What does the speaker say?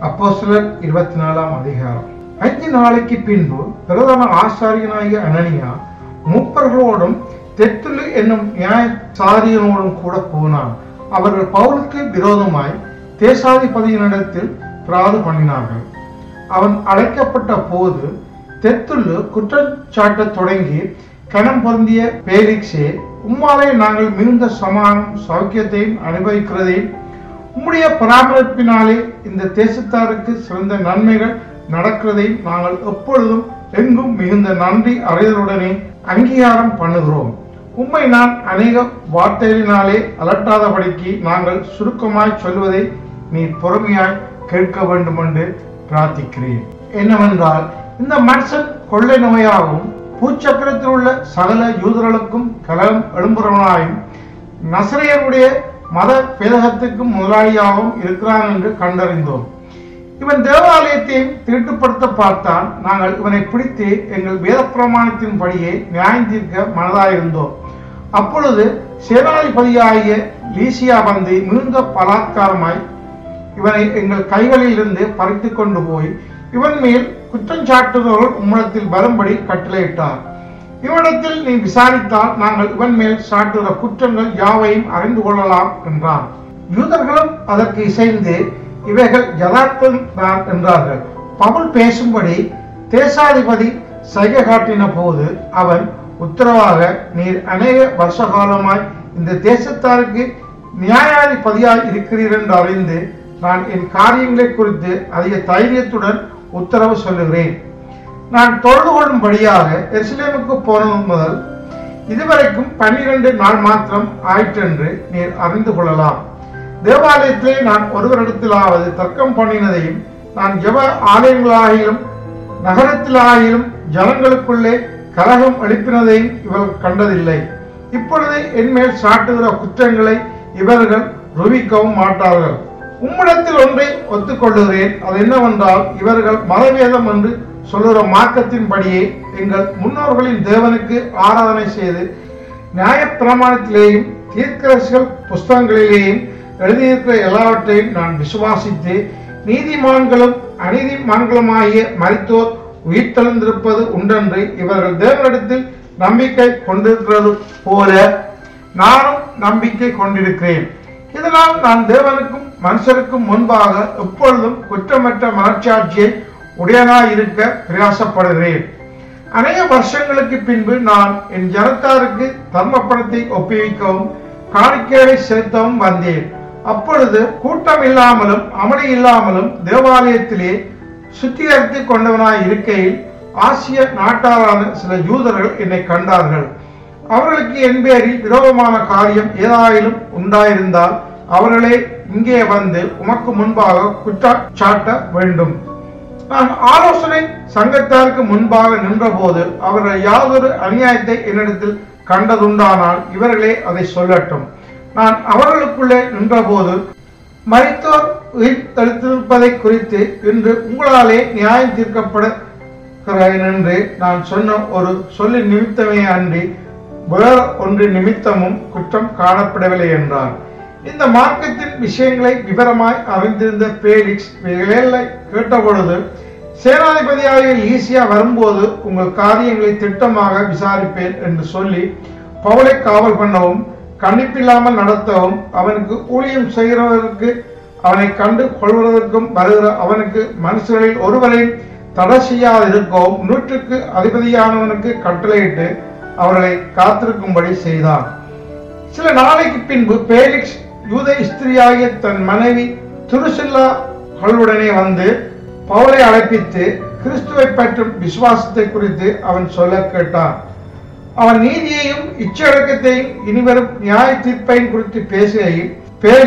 அப்போஸ்தலர் இருபத்தி நாலாம் அதிகாரம் அஞ்சு நாளைக்கு பின்பு பிரதான ஆசாரியனாகிய அனனியா மூப்பர்களோடும் தெத்துலு என்னும் நியாய சாரியனோடும் கூட போனான் அவர்கள் பவுலுக்கு விரோதமாய் தேசாதிபதியினிடத்தில் பிராது பண்ணினார்கள் அவன் அழைக்கப்பட்ட போது தெத்துள்ளு குற்றச்சாட்டத் தொடங்கி கணம் பொருந்திய பேலிக்ஸே உம்மாலே நாங்கள் மிகுந்த சமானம் சௌக்கியத்தையும் அனுபவிக்கிறதையும் உம்முடைய பராமரிப்பினாலே இந்த தேசத்தாருக்கு சிறந்த நன்மைகள் நடக்கிறதையும் நாங்கள் எப்பொழுதும் எங்கும் மிகுந்த நன்றி அறிதலுடனே அங்கீகாரம் பண்ணுகிறோம் உம்மை நான் அநேக வார்த்தைகளினாலே அலட்டாதபடிக்கு நாங்கள் சுருக்கமாய் சொல்வதை நீ பொறுமையாய் கேட்க வேண்டும் என்று பிரார்த்திக்கிறேன் என்னவென்றால் இந்த மனுஷன் கொள்ளை நோயாகவும் பூச்சக்கரத்தில் உள்ள சகல யூதர்களுக்கும் கலகம் எழும்புறவனாயும் நசரையருடைய மத பேதகத்துக்கும் முதலாளியாகவும் இருக்கிறான் என்று கண்டறிந்தோம் இவன் தேவாலயத்தையும் தீட்டுப்படுத்த பார்த்தான் நாங்கள் இவனை பிடித்து எங்கள் வேத பிரமாணத்தின்படியே நியாயம் தீர்க்க மனதாயிருந்தோம் அப்பொழுது சேனாதிபதியாகிய லீசியா வந்து மிகுந்த பலாத்காரமாய் இவனை எங்கள் கைகளில் இருந்து பறித்து கொண்டு போய் இவன் மேல் குற்றஞ்சாட்டுபவர்கள் உம்மிடத்தில் வரும்படி கட்டளையிட்டார் இவனிடத்தில் நீ விசாரித்தால் நாங்கள் இவன் மேல் சாட்டுகிற குற்றங்கள் யாவையும் அறிந்து கொள்ளலாம் என்றான் யூதர்களும் அதற்கு இசைந்து இவைகள் யதார்த்தம் தான் என்றார்கள் பவுல் பேசும்படி தேசாதிபதி சைகை காட்டின போது அவன் உத்தரவாக நீர் அநேக வருஷ காலமாய் இந்த தேசத்தாருக்கு நியாயாதிபதியாய் இருக்கிறீர் என்று அறிந்து நான் என் காரியங்களை குறித்து அதிக தைரியத்துடன் உத்தரவு சொல்லுகிறேன் நான் தொழுது கொள்ளும்படியாக எருசலேமுக்கு போனது முதல் இதுவரைக்கும் பன்னிரண்டு நாள் மாத்திரம் ஆயிற்றென்று நீர் அறிந்து கொள்ளலாம் தேவாலயத்திலே நான் ஒருவரிடத்திலாவது தர்க்கம் பண்ணினதையும் நான் ஜெப ஆலயங்களாகிலும் நகரத்திலாகிலும் ஜனங்களுக்குள்ளே கலகம் எழுப்பினதையும் இவர்கள் கண்டதில்லை இப்பொழுது என்மேல் சாட்டுகிற குற்றங்களை இவர்கள் ருவிக்கவும் மாட்டார்கள் உம்மிடத்தில் ஒன்றை ஒத்துக்கொள்ளுகிறேன் அது என்னவென்றால் இவர்கள் மதவேதம் என்று சொல்லுகிற மார்க்கத்தின்படியே எங்கள் முன்னோர்களின் தேவனுக்கு ஆராதனை செய்து நியாயப்பிரமாணத்திலேயும் தீர்க்கரசிகள் புஸ்தகங்களிலேயும் எழுதியிருக்கிற எல்லாவற்றையும் நான் விசுவாசித்து நீதிமான்களும் அநீதிமான்களுமாகிய மரித்தோர் உயிர்த்தெழுந்திருப்பது உண்டென்று இவர்கள் தேவனிடத்தில் நம்பிக்கை கொண்டிருக்கிறது போல நானும் நம்பிக்கை கொண்டிருக்கிறேன் இதனால் நான் தேவனுக்கும் மனுஷருக்கும் முன்பாக எப்பொழுதும் குற்றமற்ற மனச்சாட்சியை உடையனாயிருக்க பிரயாசப்படுகிறேன் அநேக வருஷங்களுக்கு பின்பு நான் என் ஜனத்தாருக்கு தர்ம பணத்தை ஒப்புவிக்கவும் காணிக்கைகளை செலுத்தவும் வந்தேன் அப்பொழுது கூட்டம் இல்லாமலும் அமளி இல்லாமலும் தேவாலயத்திலே சுத்திகரித்து கொண்டவனாய் இருக்கையில் ஆசிய நாட்டாரான சில யூதர்கள் என்னை கண்டார்கள் அவர்களுக்கு என் பேரில் விரோதமான காரியம் ஏதாயிலும் உண்டாயிருந்தால் அவர்களே இங்கே வந்து உமக்கு முன்பாக குற்றச்சாட்ட வேண்டும் நான் ஆலோசனை சங்கத்தாருக்கு முன்பாக நின்றபோது அவர்கள் யாதொரு அநியாயத்தை என்னிடத்தில் கண்டதுண்டானால் இவர்களே அதை சொல்லட்டும் நான் அவர்களுக்குள்ளே நின்றபோது மரித்தோர் உயிர் தடுத்திருப்பதை குறித்து இன்று உங்களாலே நியாயம் தீர்க்கப்படுகிறேன் என்று நான் சொன்ன ஒரு சொல்லி நிமித்தமே அன்றி வேற ஒன்று நிமித்தமும் குற்றம் காணப்படவில்லை என்றார் இந்த மார்க்கத்தின் விஷயங்களை விவரமாய் அறிந்திருந்த பேலிக்ஸ் இவைகளை கேட்டபொழுது சேனாதிபதியாகிய ஈசியா வரும்போது உங்கள் காரியங்களை திட்டமாக விசாரிப்பேன் என்று சொல்லி பவுலை காவல் பண்ணவும் கண்டிப்பில்லாமல் நடத்தவும் அவனுக்கு ஊழியம் செய்கிறவருக்கு அவனை கண்டு கொள்வதற்கும் வருகிற அவனுக்கு மனுஷர்களில் ஒருவரையும் தடை செய்யாதிருக்கவும் நூற்றுக்கு அதிபதியானவனுக்கு கட்டளையிட்டு அவர்களை காத்திருக்கும்படி செய்தான் சில நாளைக்கு பின்பு பேலிக்ஸ் யூத ஸ்திரியாகிய தன் மனைவி துருசில்லாகளுடனே வந்து பவுலை அழைப்பித்து கிறிஸ்துவை பற்றும் விசுவாசத்தை குறித்து அவன் சொல்ல கேட்டான் அவன் நீதியையும் இச்சடக்கத்தையும் இனிவரும் நியாய தீர்ப்பையும் குறித்து பேசுகையில்